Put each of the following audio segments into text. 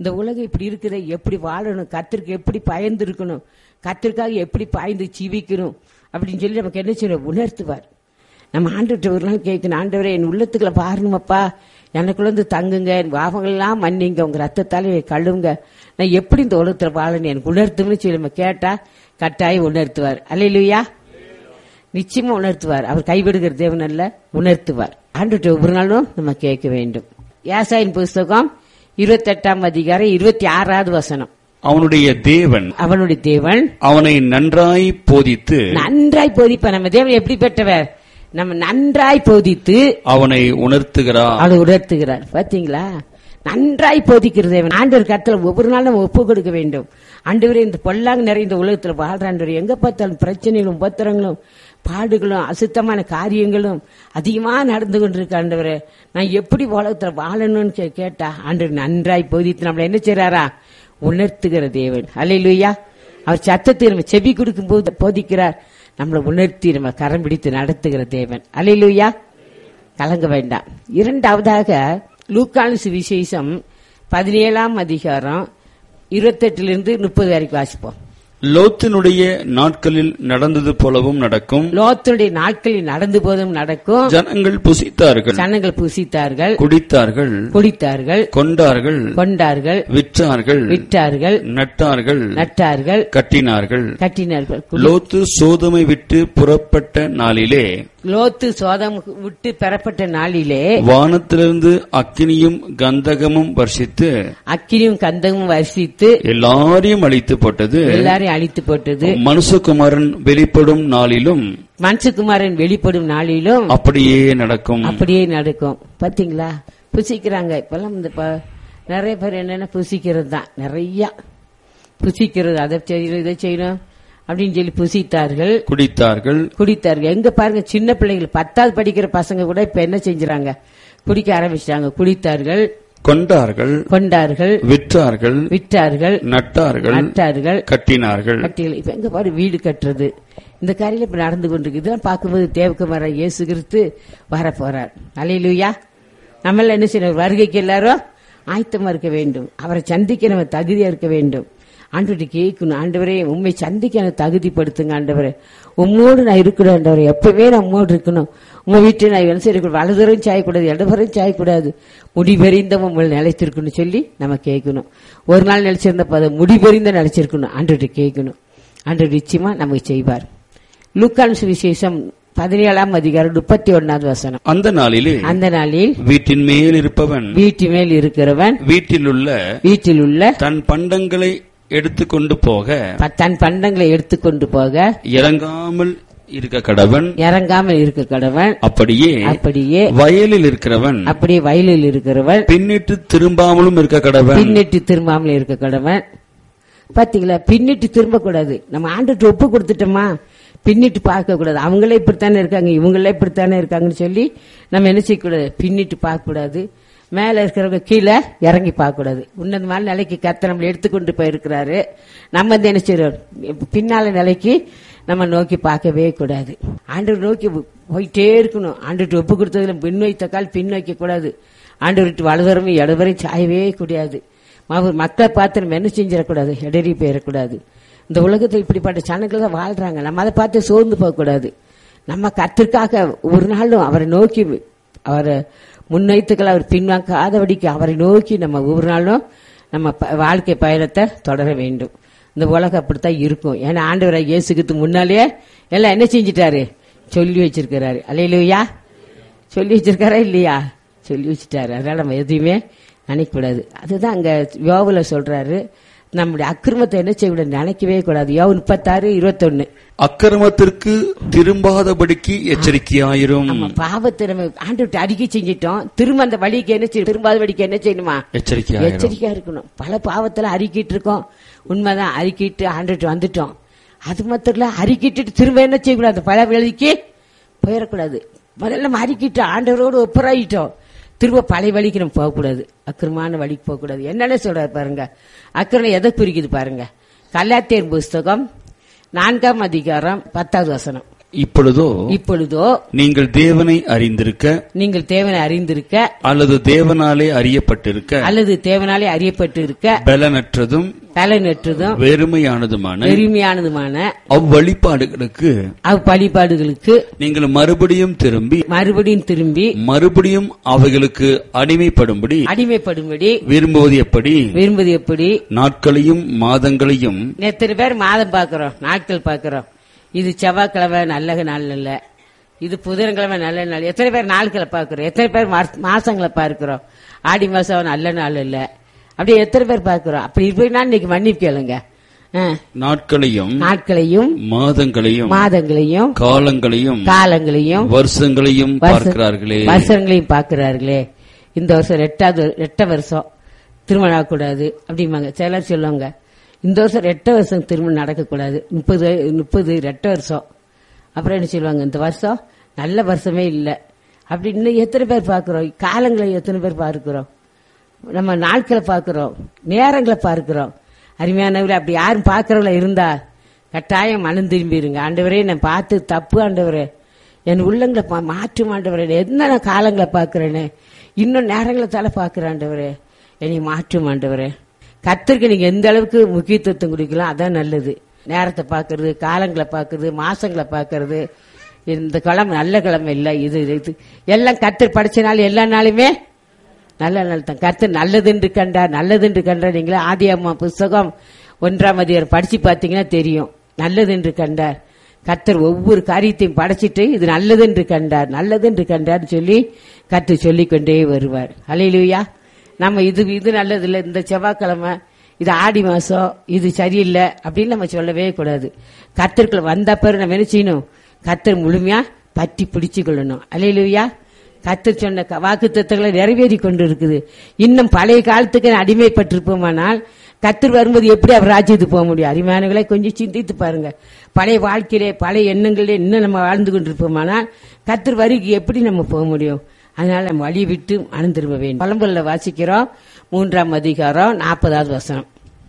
இந்த உலகம் இப்படி இருக்குது எப்படி வாழணும் கத்திற்கு எப்படி பயந்து இருக்கணும் கத்திற்காக எப்படி பாய்ந்து ஜீவிக்கணும் அப்படின்னு சொல்லி நமக்கு என்ன செய்யணும் உணர்த்துவார் நம்ம ஆண்டுகிட்ட ஒரு நாள் கேட்கணும் ஆண்டவரே என் உள்ளத்துக்குள்ள பாருங்கப்பா எனக்குள்ள வந்து தங்குங்க என் பாவங்கள்லாம் மன்னிங்க உங்க ரத்தத்தாலே கழுவுங்க நான் எப்படி இந்த உலகத்துல வாழணும் எனக்கு உணர்த்தும்னு சொல்லி நம்ம கேட்டா கட்டாயம் உணர்த்துவார் அல்லையா நிச்சயமா உணர்த்துவார் அவர் கைவிடுகிற தேவன் அல்ல உணர்த்துவார் ஆண்டுகிட்ட ஒவ்வொரு நாளும் நம்ம கேட்க வேண்டும் யாசாயின் புஸ்தகம் இருபத்தெட்டாம் அதிகாரம் இருபத்தி ஆறாவது வசனம் அவனுடைய தேவன் அவனுடைய தேவன் அவனை நன்றாய் போதித்து நன்றாய் போதிப்பார் நம்ம தேவன் எப்படிப்பட்டவர் நம்ம நன்றாய் போதித்து அவனை உணர்த்துகிறார் அவளை உணர்த்துகிறார் பாத்தீங்களா நன்றாய் போதிக்கிற தேவன் ஆண்டவர் கருத்துல ஒவ்வொரு நாளும் நம்ம ஒப்பு கொடுக்க வேண்டும் ஆண்டவரே இந்த பொல்லாங்க நிறைந்த உலகத்துல வாழ்ற ஆண்டவர் எங்க பார்த்தாலும் பிரச்சனைகளும் உபத்திரங்களும் பாடுகளும் அசுத்தமான காரியங்களும் அதிகமா நடந்து கொண்டிருக்க ஆண்டவரே நான் எப்படி உலகத்துல வாழணும்னு கே- கேட்டா ஆண்டவர் நன்றாய் போதித்து நம்மள என்ன செய்றாரா உணர்த்துகிற தேவன் அல்லையா அவர் சத்தத்தை நம்ம செவி கொடுக்கும் போது போதிக்கிறார் நம்மளை உணர்த்தி நம்ம கரம் பிடித்து நடத்துகிற தேவன் அல்லையா கலங்க வேண்டாம் இரண்டாவதாக லூக்கானு சுவிசேஷம் பதினேழாம் அதிகாரம் இருபத்தெட்டுல முப்பது வரைக்கும் வாசிப்போம் லோத்தினுடைய நாட்களில் நடந்தது போலவும் நடக்கும் லோத்துடைய நாட்களில் நடந்து போதும் நடக்கும் ஜனங்கள் புசித்தார்கள் சனங்கள் புசித்தார்கள் குடித்தார்கள் குடித்தார்கள் கொண்டார்கள் கொண்டார்கள் விற்றார்கள் விற்றார்கள் நட்டார்கள் நட்டார்கள் கட்டினார்கள் கட்டினார்கள் குடி- லோத்து சோதமை விட்டு புறப்பட்ட நாளிலே லோத்து சோதம் விட்டு பெறப்பட்ட நாளிலே வானத்திலிருந்து அக்கினியும் கந்தகமும் வர்ஷித்து அக்கினியும் கந்தமும் வரிசித்து எல்லாரையும் அழித்து போட்டது எல்லாரையும் அழித்து போட்டது மனுஷகுமாரன் வெளிப்படும் நாளிலும் மனுஷகுமாரன் வெளிப்படும் நாளிலும் அப்படியே நடக்கும் அப்படியே நடக்கும் பாத்தீங்களா புசிக்கிறாங்க இப்பெல்லாம் இந்த ப- நிறைய பேர் என்னன்னா புசிக்கிறது தான் நிறைய புசிக்கிறது அதை செய்யணும் இதை செய்யணும் அப்படின்னு சொல்லி புசித்தார்கள் குடித்தார்கள் குடித்தார்கள் எங்க பாருங்க சின்ன பிள்ளைகள் பத்தாவது படிக்கிற பசங்க கூட இப்ப என்ன செஞ்சுறாங்க குடிக்க ஆரம்பிச்சிட்டாங்க குடித்தார்கள் கொண்டார்கள் கொண்டார்கள் விற்றார்கள் விற்றார்கள் நட்டார்கள் நட்டார்கள் கட்டினார்கள் கட்டிகள் இப்ப எங்க பாரு வீடு கட்டுறது இந்த காரியம் இப்ப நடந்து கொண்டிருக்கு இதெல்லாம் பார்க்கும்போது தேவகுமார இயேசு கிறிஸ்து வர போறார் அலையிலுயா நம்ம எல்லாம் என்ன செய்யணும் வருகைக்கு எல்லாரும் ஆயத்தமா இருக்க வேண்டும் அவரை சந்திக்க நம்ம தகுதியா இருக்க வேண்டும் ஆண்டவர்கிட்ட கேட்கணும் ஆண்டவரே உண்மை சந்திக்க எனக்கு தகுதிப்படுத்துங்க ஆண்டவரே உம்மோடு நான் இருக்கணும் ஆண்டவரே எப்பவுமே நான் உம்மோடு இருக்கணும் உங்க வீட்டில் நான் என்ன செய்யக்கூடாது வலதுவரையும் சாயக்கூடாது இடதுவரையும் சாயக்கூடாது முடிவெறிந்தவன் உங்களை நிலைத்திருக்கணும்னு சொல்லி நம்ம கேட்கணும் ஒரு நாள் நினைச்சிருந்தப்ப அதை முடிவெறிந்த நினைச்சிருக்கணும் ஆண்டவர்கிட்ட கேட்கணும் ஆண்டவர் நிச்சயமா நமக்கு செய்வார் லூக்கான் சுவிசேஷம் பதினேழாம் அதிகாரம் முப்பத்தி ஒன்னாவது வசனம் அந்த நாளிலே அந்த நாளில் வீட்டின் மேல் இருப்பவன் வீட்டு மேல் இருக்கிறவன் வீட்டிலுள்ள வீட்டில் உள்ள தன் பண்டங்களை எடுத்துக்கொண்டு போக ப- தன் பண்டங்களை எடுத்துக்கொண்டு போக இறங்காமல் இருக்க கடவன் இறங்காமல் இருக்க கடவன் அப்படியே அப்படியே வயலில் இருக்கிறவன் அப்படியே வயலில் இருக்கிறவன் பின்னிட்டு திரும்பாமலும் இருக்க கடவன் பின்னிட்டு திரும்பாமல் இருக்க கடவன் பாத்தீங்களா பின்னிட்டு திரும்ப கூடாது நம்ம ஆண்டுட்டு ஒப்பு கொடுத்துட்டோமா பின்னிட்டு பார்க்க கூடாது அவங்களே இப்படித்தானே இருக்காங்க இவங்களே இப்படித்தானே இருக்காங்கன்னு சொல்லி நம்ம என்ன செய்யக்கூடாது பின்னிட்டு பார்க்க கூடாது மேல இருக்கிறவங்க கீழே இறங்கி பார்க்க கூடாது உன்னதமான நிலைக்கு கத்த நம்மளை எடுத்துக்கொண்டு போயிருக்கிறாரு நம்ம வந்து என்ன செய்யறோம் பின்னால நிலைக்கு நம்ம நோக்கி பார்க்கவே கூடாது ஆண்டவர் நோக்கி போயிட்டே இருக்கணும் ஆண்டுட்டு ஒப்பு கொடுத்ததுல பின் வைத்த கால் பின் வைக்க கூடாது ஆண்டவர்கிட்ட வலதுவரமும் இடவரையும் சாயவே கூடாது அவர் மக்களை பார்த்து நம்ம என்ன செஞ்சிடக்கூடாது இடறி போயிடக்கூடாது இந்த உலகத்தில் இப்படிப்பட்ட சனங்கள் தான் வாழ்றாங்க நம்ம அதை பார்த்து சோர்ந்து போகக்கூடாது நம்ம கத்திற்காக ஒரு நாளும் அவரை நோக்கி அவரை முன்வைத்துக்கள் அவர் பின்வாங்காதபடிக்கு அவரை நோக்கி நம்ம ஒவ்வொரு நாளும் நம்ம ப- வாழ்க்கை பயணத்தை தொடர வேண்டும் இந்த உலகம் அப்படித்தான் இருக்கும் ஏன்னா ஆண்டவரை இயேசுக்கு முன்னாலேயே எல்லாம் என்ன செஞ்சிட்டாரு சொல்லி வச்சிருக்கிறாரு அலையிலுயா சொல்லி வச்சிருக்காரா இல்லையா சொல்லி வச்சுட்டாரு அதனால நம்ம எதையுமே நினைக்கக்கூடாது அதுதான் அங்க யோவுல சொல்றாரு நம்முடைய அக்கிரமத்தை என்ன செய்யக்கூடாது நினைக்கவே கூடாது யோவு முப்பத்தாறு இருபத்தொன்னு அக்கிரமத்திற்கு திரும்பாதபடிக்கு எச்சரிக்கையாயிரும் நம்ம பாவத்தை நம்ம ஆண்டு விட்டு அறிக்கை செஞ்சிட்டோம் திரும்ப அந்த வழிக்கு என்ன செய்யணும் திரும்பாத வழிக்கு என்ன செய்யணுமா எச்சரிக்கையாயிரும் எச்சரிக்கையா இருக்கணும் பல பாவத்துல அறிக்கிட்டு இருக்கோம் உண்மைதான் அறிக்கிட்டு ஆண்டுட்டு வந்துட்டோம் அது மாத்திரம் இல்ல அறிக்கிட்டு திரும்ப என்ன செய்யக்கூடாது அந்த பல வழிக்கு போயிடக்கூடாது முதல்ல நம்ம அறிக்கிட்டு ஆண்டவரோடு ஒப்புறாயிட்டோம் திரும்ப பழைய வழிக்கு நம்ம போகக்கூடாது அக்கிரமான வழிக்கு போகக்கூடாது என்னென்ன சொல்றாரு பாருங்க அக்கிரம் எதை குறிக்குது பாருங்க கல்லாத்தியர் புஸ்தகம் நான்காம் அதிகாரம் பத்தாவது வசனம் இப்பொழுதோ இப்பொழுதோ நீங்கள் தேவனை அறிந்திருக்க நீங்கள் தேவனை அறிந்திருக்க அல்லது தேவனாலே அறியப்பட்டிருக்க அல்லது தேவனாலே அறியப்பட்டு இருக்க பலனற்றதும் பலனற்றதும் வெறுமையானதுமான பெருமையானதுமான அவ்வழிபாடுகளுக்கு அவ் பழிபாடுகளுக்கு நீங்கள் மறுபடியும் திரும்பி மறுபடியும் திரும்பி மறுபடியும் அவைகளுக்கு அடிமைப்படும்படி அடிமைப்படும்படி விரும்புவது எப்படி விரும்புவது எப்படி நாட்களையும் மாதங்களையும் எத்தனை பேர் மாதம் பார்க்கிறோம் நாட்கள் பார்க்கிறோம் இது செவ்வாய்க்கிழமை நல்ல நாள் இல்ல இது புதன்கிழமை நல்ல நாள் எத்தனை பேர் நாட்களை பார்க்கிறோம் எத்தனை பேர் மாச- மாசங்களை பார்க்கிறோம் ஆடி மாசம் நல்ல நாள் இல்ல அப்படி எத்தனை பேர் பார்க்கிறோம் அப்படி இருப்பீங்கன்னா இன்னைக்கு மன்னிப்பு கேளுங்க ஆ. நாட்களையும் நாட்களையும் மாதங்களையும் மாதங்களையும் காலங்களையும் காலங்களையும் வருஷங்களையும் வருஷ- பார்க்கிறார்களே வருஷங்களையும் பார்க்கிறார்களே இந்த வருஷம் ரெட்டாவது ரெட்ட வருஷம் திருமணம் ஆகக்கூடாது அப்படிம்பாங்க சிலர் சொல்லுவாங்க இந்த வருஷம் ரெட்ட வருஷம் திருமணம் நடக்கக்கூடாது முப்பது முப்பது ரெட்ட வருஷம் அப்புறம் என்ன சொல்லுவாங்க இந்த வருஷம் நல்ல வருஷமே இல்லை அப்படி இன்னும் எத்தனை பேர் பார்க்கிறோம் காலங்களை எத்தனை பேர் பார்க்கிறோம் நம்ம நாட்களை பார்க்கிறோம் நேரங்களை பார்க்கிறோம் அருமையானவர்களே அப்படி யாரும் பார்க்கறவங்கள இருந்தா கட்டாயம் மனம் திரும்பிடுங்க ஆண்டவரே நான் பார்த்து தப்பு ஆண்டவரே என் உள்ளங்களை பா- மாற்றும் ஆண்டவரே என்ன நான் காலங்களை பார்க்கிறேனே இன்னும் நேரங்களை தலை பார்க்கிறேன் ஆண்டவரே என்னை மாற்றும் ஆண்டவரே கத்திற்கு நீங்க எந்த அளவுக்கு முக்கியத்துவம் கொடுக்கலாம் அதான் நல்லது நேரத்தை பார்க்கறது காலங்களை பார்க்கறது மாசங்களை பார்க்கறது இந்த கிழமை நல்ல கிழமை இல்லை இது இது எல்லாம் கத்தர் படிச்ச நாள் எல்லா நாளுமே நல்ல நாள் தான் கர்த்தர் நல்லதென்று கண்டார் நல்லதென்று கண்டார் நீங்களே ஆதி அம்மா புஸ்தகம் ஒன்றாம் அதிகாரம் படிச்சு பார்த்தீங்கன்னா தெரியும் நல்லதென்று கண்டார் கர்த்தர் ஒவ்வொரு காரியத்தையும் படைச்சிட்டு இது நல்லதென்று கண்டார் நல்லதென்று கண்டார் சொல்லி கர்த்தர் சொல்லிக் கொண்டே வருவார் அலையிலுயா நம்ம இது இது நல்லது இல்லை இந்த செவ்வாய்க்கிழமை இது ஆடி மாசம் இது சரியில்லை அப்படின்னு நம்ம சொல்லவே கூடாது கர்த்தருக்குள்ள வந்த பிறகு நம்ம என்ன செய்யணும் கர்த்தர் முழுமையா பற்றி பிடிச்சு கொள்ளணும் அலையிலுயா கர்த்தர் சொன்ன வாக்கு தத்துவங்களை நிறைவேறி கொண்டு இருக்குது இன்னும் பழைய காலத்துக்கு அடிமைப்பட்டிருப்போமானால் கர்த்தர் வரும்போது எப்படி அவர் ராஜ்யத்துக்கு போக முடியும் அருமையானங்களை கொஞ்சம் சிந்தித்து பாருங்க பழைய வாழ்க்கையிலே பழைய எண்ணங்களே இன்னும் நம்ம வாழ்ந்து கொண்டிருப்போமானால் கர்த்தர் வரிக்கு எப்படி நம்ம போக முடியும் அதனால நம்ம வழி விட்டு மனம் திரும்ப வேண்டும் பழம்புல வாசிக்கிறோம் மூன்றாம் அதிகாரம் நாற்பதாவது வசனம்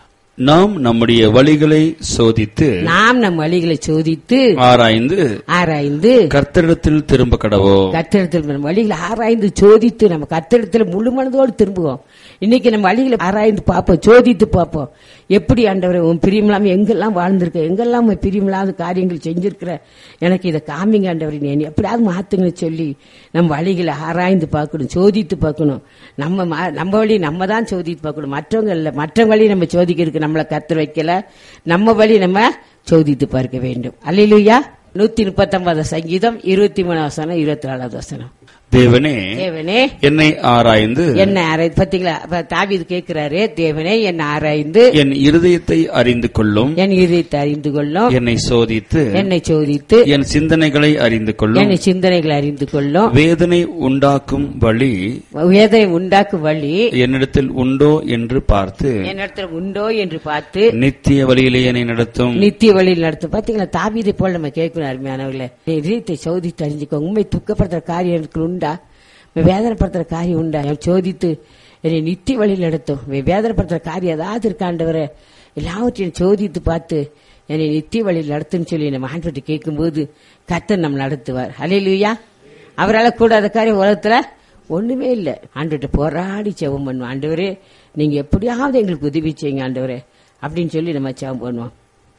நாம் நம்முடைய வழிகளை சோதித்து நாம் நம் வழிகளை சோதித்து ஆராய்ந்து ஆராய்ந்து கர்த்தரிடத்தில் திரும்ப கடவோ கத்திரத்தில் நம்ம வழிகளை ஆராய்ந்து சோதித்து நம்ம கத்திரத்தில் முழு மனதோடு திரும்புவோம் இன்னைக்கு நம்ம வழிகளை ஆராய்ந்து பார்ப்போம் சோதித்து பார்ப்போம் எப்படி ஆண்டவரை உன் பிரியமில்லாம எங்கெல்லாம் வாழ்ந்திருக்க எங்கெல்லாம் உன் பிரியமில்லாத காரியங்கள் செஞ்சிருக்கிற எனக்கு இதை காமிங்க ஆண்டவரை நீ எப்படியாவது மாத்துங்கன்னு சொல்லி நம்ம வழிகளை ஆராய்ந்து பார்க்கணும் சோதித்து பார்க்கணும் நம்ம ம- நம்ம வழி நம்ம தான் சோதித்து பார்க்கணும் மற்றவங்க இல்லை மற்றவங்க வழி நம்ம சோதிக்கிறதுக்கு நம்மளை கத்து வைக்கல நம்ம வழி நம்ம சோதித்து பார்க்க வேண்டும் அல்லையா நூத்தி முப்பத்தொன்பது சங்கீதம் இருபத்தி மூணு வசனம் இருபத்தி நாலாவது வசனம் தேவனே தேவனே என்னை ஆராய்ந்து என்ன ஆராய்ந்து பாத்தீங்களா அப்ப தாவீது கேட்கிறாரு தேவனே என்ன ஆராய்ந்து என் இருதயத்தை அறிந்து கொள்ளும் என் இதயத்தை அறிந்து கொள்ளும் என்னை சோதித்து என்னை சோதித்து என் சிந்தனைகளை அறிந்து கொள்ளும் என்னை சிந்தனைகளை அறிந்து கொள்ளும் வேதனை உண்டாக்கும் வழி வேதனை உண்டாக்கும் வழி என்னிடத்தில் உண்டோ என்று பார்த்து என்னிடத்துல உண்டோ என்று பார்த்து நித்திய வழியிலே என்னை நடத்தும் நித்திய வழியில் நடத்தும் பாத்தீங்களா தாவீதை போல நம்ம கேட்கணும் அருமையானவர்களே என் இதயத்தை சோதித்து அறிஞ்சுக்கோ உண்மை துக்கப்படுத்துற காரியம் எனக்கு உண்டா உண்மை வேதனைப்படுத்துற காரியம் உண்டா என் சோதித்து என்னை நித்திய வழியில் நடத்தும் உண்மை வேதனைப்படுத்துற காரியம் ஏதாவது இருக்காண்டவரை எல்லாவற்றையும் சோதித்து பார்த்து என்னை நித்திய வழியில் நடத்துன்னு சொல்லி நம்ம ஆண்டவர்கிட்ட கேட்கும்போது கர்த்தர் நம்ம நடத்துவார் ஹalleluya அவரால் கூடாத காரியம் உலகத்துல ஒண்ணுமே இல்லை ஆண்டுகிட்ட போராடி செவம் பண்ணுவோம் ஆண்டவரே நீங்க எப்படியாவது எங்களுக்கு உதவி செய்யுங்க ஆண்டவரே அப்படின்னு சொல்லி நம்ம செவம் பண்ணுவோம்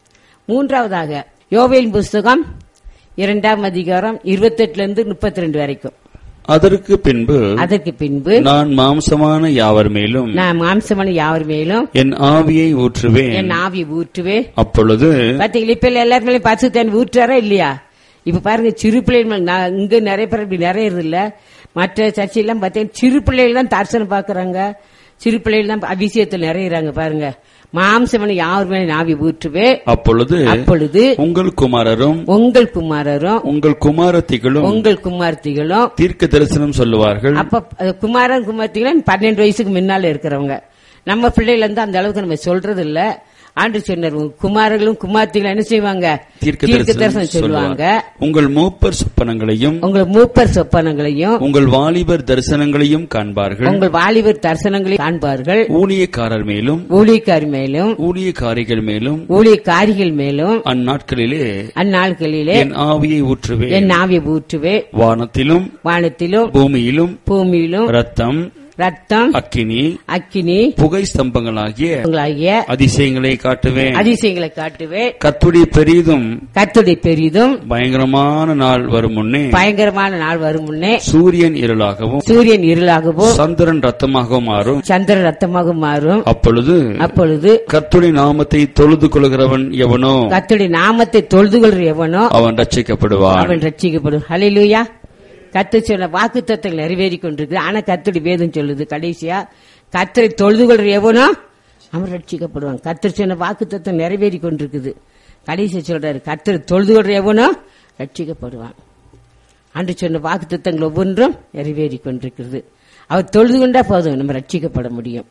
மூன்றாவதாக யோவேல் புஸ்தகம் இரண்டாம் அதிகாரம் இருபத்தெட்டுல இருந்து முப்பத்தி ரெண்டு வரைக்கும் அதற்கு பின்பு அதற்கு பின்பு நான் மாம்சமான யாவர் மேலும் நான் மாம்சமான யாவர் மேலும் என் ஆவியை ஊற்றுவேன் என் ஆவி ஊற்றுவேன் அப்பொழுது பாத்தீங்களா இப்ப எல்லாரும் மேலே பசு தண்ணி ஊற்றுறாரா இல்லையா இப்ப பாருங்க சிறு பிள்ளைகள் மேல- நான் இங்க நிறைய பேர் இப்படி நிறையறது இல்ல மற்ற சர்ச்சையெல்லாம் பார்த்தீங்கன்னா சிறு பிள்ளைகள் தான் தரிசனம் பாக்குறாங்க சிறு பிள்ளைகள் தான் அபிஷேகத்தில் நிறையிறாங்க பாருங்க மாம்சமனை யார் மேலே ஆவி ஊற்றுவே அப்பொழுது அப்பொழுது உங்கள் குமாரரும் உங்கள் குமாரரும் உங்கள் குமாரத்திகளும் உங்கள் குமார்த்திகளும் தீர்க்க தரிசனம் சொல்லுவார்கள் அப்ப அது குமாரன் குமார்த்திகளும் பன்னெண்டு வயசுக்கு முன்னால இருக்கிறவங்க நம்ம பிள்ளைகள் வந்து அந்த அளவுக்கு நம்ம சொல்றது இல்ல ஆண்டு சொன்னார் உங்க குமாரர்களும் குமார்த்திகளும் என்ன செய்வாங்க தீர்க்க தரிசனம் தரிசனம் சொல்லுவாங்க உங்கள் மூப்பர் சொப்பனங்களையும் உங்கள் மூப்பர் சொப்பனங்களையும் உங்கள் வாலிபர் தரிசனங்களையும் காண்பார்கள் உங்கள் வாலிபர் தரிசனங்களை காண்பார்கள் ஊழியக்காரர் மேலும் ஊழியக்காரி மேலும் ஊழியக்காரிகள் மேலும் ஊழியக்காரிகள் மேலும் அந்நாட்களிலே அந்நாட்களிலே என் ஆவியை ஊற்றுவேன் என் ஆவியை ஊற்றுவே வானத்திலும் வானத்திலும் பூமியிலும் பூமியிலும் ரத்தம் ரத்தம் அக்கினி அக்கினி புகை ஸ்தம்பங்களாகிய உங்களாகிய அதிசயங்களை காட்டுவேன் அதிசயங்களை காட்டுவே கத்துடைய பெரிதும் கத்துடைய பெரிதும் பயங்கரமான நாள் வரும் முன்னே பயங்கரமான நாள் வரும் முன்னே சூரியன் இருளாகவும் சூரியன் இருளாகவும் சந்திரன் ரத்தமாகவும் மாறும் சந்திர ரத்தமாக மாறும் அப்பொழுது அப்பொழுது கர்த்துடைய நாமத்தை தொழுது கொள்கிறவன் எவனோ கத்துடைய நாமத்தை தொழுது கொள்ற எவனோ அவன் ரட்சிக்கப்படுவான் அவன் ரட்சிக்கப்படும் ஹalleluya கத்து சொன்ன வாக்கு தத்தங்கள் நிறைவேறி கொண்டிருக்கு ஆனா கத்துடைய வேதம் சொல்லுது கடைசியா கத்தரை தொழுது கொள்ற எவனோ அவன் ரட்சிக்கப்படுவான் கத்தர் சொன்ன வாக்கு தத்தம் நிறைவேறி கொண்டிருக்குது கடைசி சொல்றாரு கத்தரை தொழுது கொள்ற எவனோ ரட்சிக்கப்படுவான் அன்று சொன்ன வாக்கு தத்தங்கள் ஒவ்வொன்றும் நிறைவேறி கொண்டிருக்கிறது அவர் தொழுது கொண்டா போதும் நம்ம ரட்சிக்கப்பட முடியும்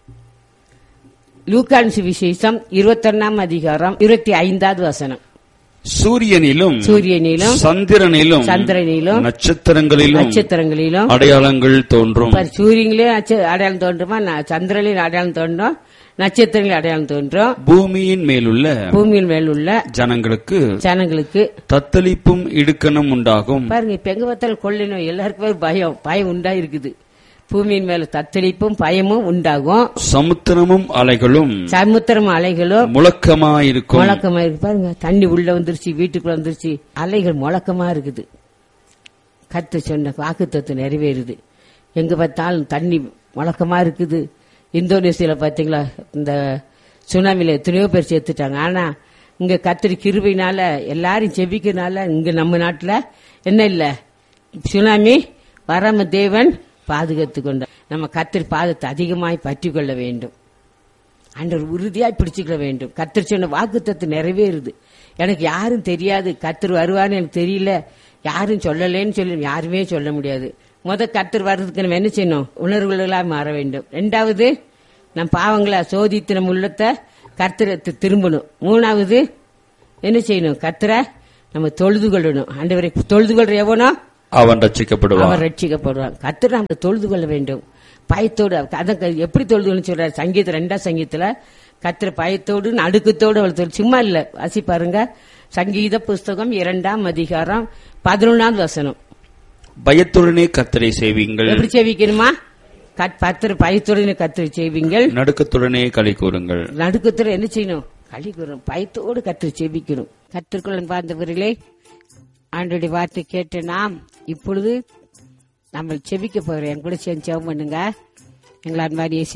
லூக்கான் விசேஷம் இருபத்தொன்னாம் அதிகாரம் இருபத்தி ஐந்தாவது வசனம் சூரியனிலும் சூரியனிலும் சந்திரனிலும் சந்திரனிலும் நட்சத்திரங்களிலும் நட்சத்திரங்களிலும் அடையாளங்கள் தோன்றும் பாரு, சூரியனிலே நட்ச- அடையாளம் தோன்றுமா ந- சந்திரனில் அடையாளம் தோன்றும் நட்சத்திரங்களில் அடையாளம் தோன்றும் பூமியின் மேலுள்ள பூமியின் மேல் உள்ள ஜனங்களுக்கு ஜனங்களுக்கு தத்தளிப்பும் இடுக்கணும் உண்டாகும் பாருங்க இப்ப எங்க பார்த்தாலும் கொள்ளை நோய் எல்லாருக்குமே ஒரு பயம் பயம் உண்டா இருக்குது பூமியின் மேல தத்தளிப்பும் பயமும் உண்டாகும் சமுத்திரமும் அலைகளும் சமுத்திரம் அலைகளும் முழக்கமாயிருக்கும் முழக்கமா இருக்கு பாருங்க தண்ணி உள்ள வந்துருச்சு வீட்டுக்குள்ள வந்துருச்சு அலைகள் முழக்கமா இருக்குது கத்து சொன்ன வாக்குத்தத்து நிறைவேறுது எங்க பார்த்தாலும் தண்ணி முழக்கமா இருக்குது இந்தோனேசியால பாத்தீங்களா இந்த சுனாமில எத்தனையோ பேர் சேர்த்துட்டாங்க ஆனா இங்க கத்திரி கிருபையினால எல்லாரும் செபிக்கிறனால இங்க நம்ம நாட்டுல என்ன இல்ல சுனாமி வராம தேவன் பாதுகாத்து கொண்ட நம்ம கத்திரி பாதத்தை அதிகமாய் பற்றி கொள்ள வேண்டும் ஆண்டவர் உறுதியாய் பிடிச்சுக்க வேண்டும் கத்தர் சொன்ன வாக்குத்தத்து நிறைவேறுது எனக்கு யாரும் தெரியாது கத்தர் வருவான்னு எனக்கு தெரியல யாரும் சொல்லலேன்னு சொல்லி யாருமே சொல்ல முடியாது முத கத்தர் வர்றதுக்கு நம்ம என்ன செய்யணும் உணர்வுகளா மாற வேண்டும் ரெண்டாவது நம் பாவங்களை சோதித்து நம்ம உள்ளத்தை கர்த்தரை திரும்பணும் மூணாவது என்ன செய்யணும் கர்த்தரை நம்ம தொழுது கொள்ளணும் ஆண்டவரை தொழுது கொள்ற எவனோ அவன் ரட்சிக்கப்படுவான் அவர் ரட்சிக்கப்படுவார் கர்த்தர் நம்ம தொழுது கொள்ள வேண்டும் பயத்தோடு அதான் க- எப்படி தொழுதுன்னு சொல்றாரு சங்கீத ரெண்டாம் சங்கீதத்துல கர்த்தர் பயத்தோடு நடுக்கத்தோடு அவள் தொழு சும்மா இல்ல வாசி பாருங்க சங்கீத புஸ்தகம் இரண்டாம் அதிகாரம் பதினொன்னாவது வசனம் பயத்துடனே கத்தரை செய்வீங்கள் எப்படி சேவிக்கணுமா கத்தர் பயத்தோடு கத்தரை செய்வீங்கள் நடுக்கத்துடனே களி கூறுங்கள் நடுக்கத்துல என்ன செய்யணும் களி கூறும் பயத்தோடு கத்தரை செபிக்கணும் கத்திற்குள்ள பார்த்தவர்களே ஆண்டோடைய வார்த்தை கேட்டு நாம் இப்பொழுது நம்ம செபிக்க போகிறோம் என் கூட சேர்ந்து ஜெபம் பண்ணுங்க எங்களை அந்த மாதிரி